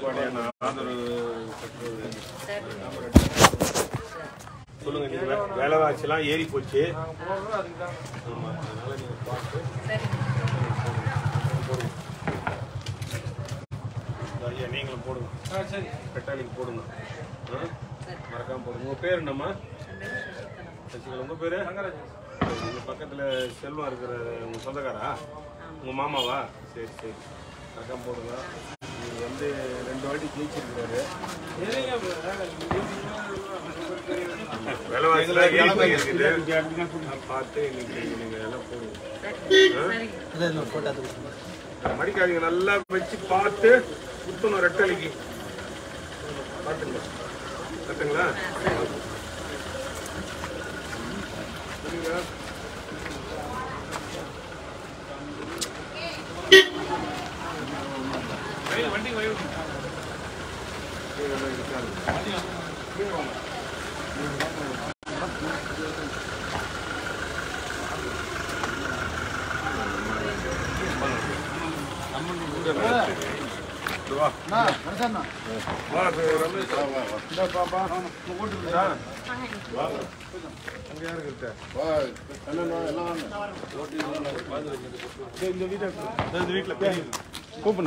எடப்பாடியான ஆதரவு பெற்றோர் சொல்லுங்க நீங்க வே- விலைவாசிலாம் ஏறி போச்சு ஆமா அதனால நீங்க பார்த்து போடுங்க இந்த ஐயா நீங்களும் போடுங்க சரி பெட்டாலிக்கு போடுங்க ஆ? மறக்காம போடுங்க உங்க பேர் என்னம்மா சசிகலா உங்க பேரு உங்க பக்கத்துல செல்வம் இருக்கிற உங்க சொந்தக்காரா உங்க மாமாவா சரி சரி மறக்காம போடுங்க நீங்க வந்து ரெண்டு வாட்டி ஜெயிச்சிருக்கிறாரு விலைவாசில ஏறி போயிருக்குது. பார்த்து இன்னைக்கு நீங்க எல்லாம் போடுங்க மடிக்காதீங்க நல்லா வச்சு பார்த்து குத்தணும் ரெட்டலிக்கு பார்த்துங்க கட்டுங்களா சரிங்க. கீழே தான் இருக்காது. கீழே வாங்க. இது வா. வா, இது ரமேஷ். இந்தா பாப்பா. உங்க வீட்டுக்கு இருக்குதா? வாங்க. அங்க யாரு இருக்கா? இதோ இந்த வீட்டுல இருக்கு. இதோ இந்த வீட்டுல பெரிய கூப்பிடுண்ணா.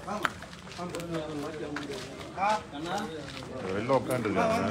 வெளில உட்காந்துருக்காங்க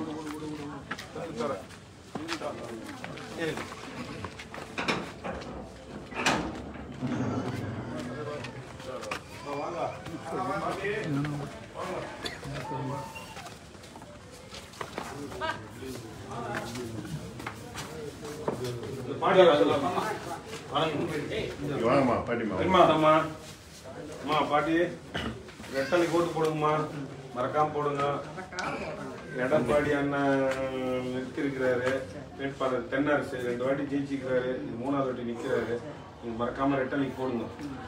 பாடி சொல்லலாமா? வாங்கம்மா பாட்டிமா அம்மா அம்மா அம்மா பாட்டி ரெட்டலைக்கு ஓட்டு போடுங்கம்மா மறக்காம போடுங்க எடப்பாடி அண்ணன் நிறுத்திருக்கிறாரு வேட்பாளர் தென்னரசு ரெண்டு வாட்டி ஜெயிச்சிருக்கிறாரு இது மூணாவது வாட்டி நிற்கிறாரு நீங்க மறக்காம ரெட்டலைக்கு போடுங்க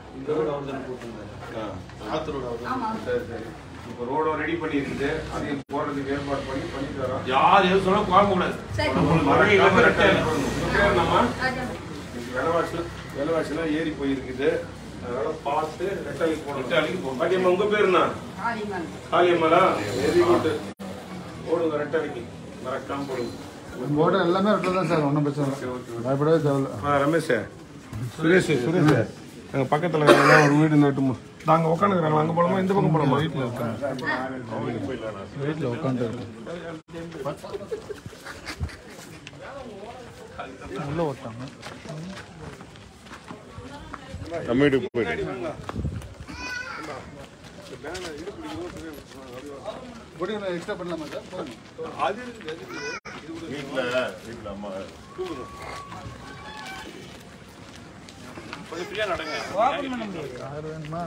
ஆ. சரி சரி இப்போ ரோடும் ரெடி பண்ணியிருக்குது அதையும் போடுறதுக்கு ஏற்பாடு பண்ணி பண்ணி தரோம் யார் எது சொன்னா குழம்ப கூடாது மறக்காம ரெட்டலைக்கு போடுங்க உங்க பேர் என்னம்மா? இன்னைக்கு விலைவாசி விலைவாசிலாம் ஏறி போயிருக்குது அதனால பார்த்து ரெட்டாலிக்கு போகணும் ரெட்டாலிக்கு போகணும் பாட்டியம்மா உங்க பேர் என்ன காளியம்மாடா வெரி குட் போடுங்க ரெட்டாலிக்கு மறக்காம போடுங்க போட்டு எல்லாமே ரெட்டில் தான் சார் ஒன்றும் பிரச்சனை இல்லை பயப்படவே தேவையில்ல ஆ ரமேஷ் சுரேஷ் சுரேஷ் எங்க பக்கத்துல எல்லாம் ஒரு வீடு நட்டுமா நாங்க உட்காந்துக்கிறாங்களா அங்க போலாமா இந்த பக்கம் போலாமா வீட்டுல வீட்டில் உட்காந்து உள்ள ஓட்டாங்க நம்ம வீட்டுக்கு போயிட்டு பொடி எக்ஸ்ட்ரா பண்ணலாமா சார் போதும். வீட்டில் வீட்டில் அம்மா யார் வேணுமா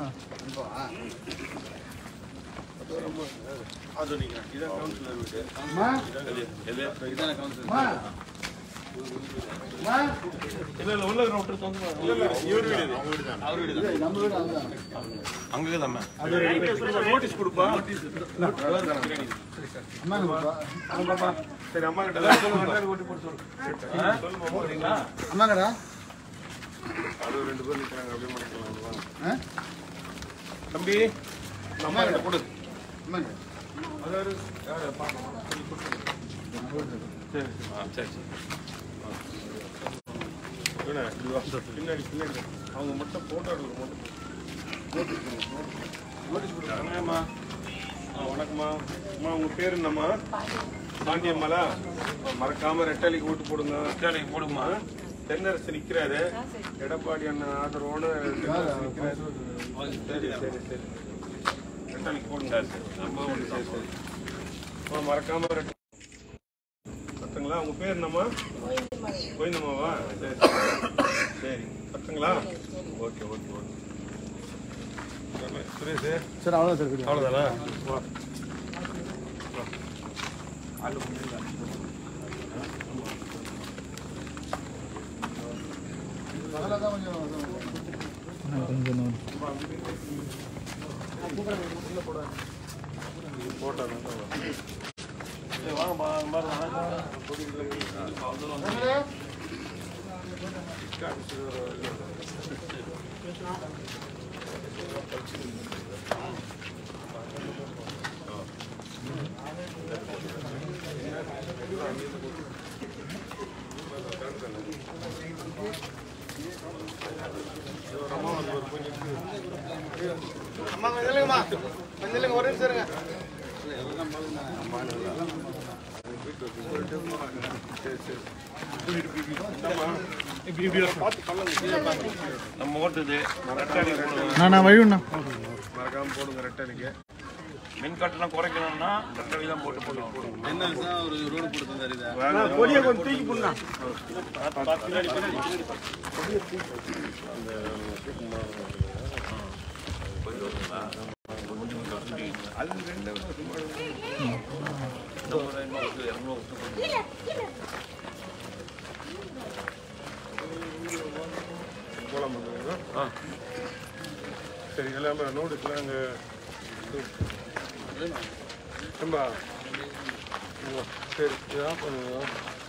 அது நீங்க இதான் கவுன்சிலர் வீடு அம்மா இதான கவுன்சிலர் அம்மா அம்மா இல்ல இல்ல உள்ள இருக்கிற விட்டு வந்து இல்ல இல்ல இவர் வீடு இது. அவர் வீடு இது நம்ம வீடு அதுதான் அங்கே தான் அது நோட்டீஸ் கொடுப்பா அம்மா கொடுப்பா சரி அம்மா கிட்ட சொல்லுங்க ஓட்டி போட்டு சொல்லுங்க சொல்லுமா போறீங்களா அம்மாங்கடா அது ஒரு ரெண்டு பேர் நிற்கிறாங்க அப்படியே மறைக்கலாம் வாங்க. ஆ தம்பி இந்த அம்மா கிட்ட கொடு அம்மாங்க அதாவது யாரு பார்க்கலாம் சொல்லி கொடுத்துருங்க. சரி சரி சரி இவனே, இப்படி வா. பின்னாடி பின்னாடி அவங்க மட்டும் போட்டோ எடுக்க மட்டும் வணக்கம்மா ஆ வணக்கம்மா அம்மா உங்க பேர் என்னம்மா பாண்டியம்மாளா மறக்காம ரெட்டாலிக்கு ஓட்டு போடுங்க கேளைக்கு போடுமா தென்னரசு நிக்கிறாரு எடப்பாடி அண்ணன் ஆதரவோட தென்னரசு நிக்கிறாரு சரி சரி சரி ரெட்டாலிக்கு போடுங்க நம்ம ஒன்று சரி சரி அம்மா, மறக்காம ரெட்ட- சத்துங்களா உங்க பேர் என்னம்மா கோயிந்தம்மாவா சரி சரி. சரி சத்துங்களா ஓகே ஓகே ஓகே சுரேஷ் சரி அவ்வளோ சார் வீடு. அவ்வளோதானா வா அதெல்லாம் தான் கொஞ்சம் கொஞ்சம் போட்டா தான் வாங்கப்பா அம்மா கொஞ்சம் இல்லைங்கம்மா கொஞ்சம் இல்லைங்க ஒரு நிமிஷம் இருங்க நம்ம ஓட்டுது ரெட்டடி போடுவோம். நான் நான் வழியுண்ணா மறக்காம போடுங்க ரெட்டனுக்கு மின் கட்டணம் குறைக்கணும்னா ரெட்டடி தான் போட்டு போடுவோம் கொடியை கொஞ்சம் தூக்கி போடா அது ரெண்டு போலாம் ஆ சரி எல்லாமே நோட்டீஸ்லாம் அங்கே ஏம்பா சரி இதான் பண்ணுங்க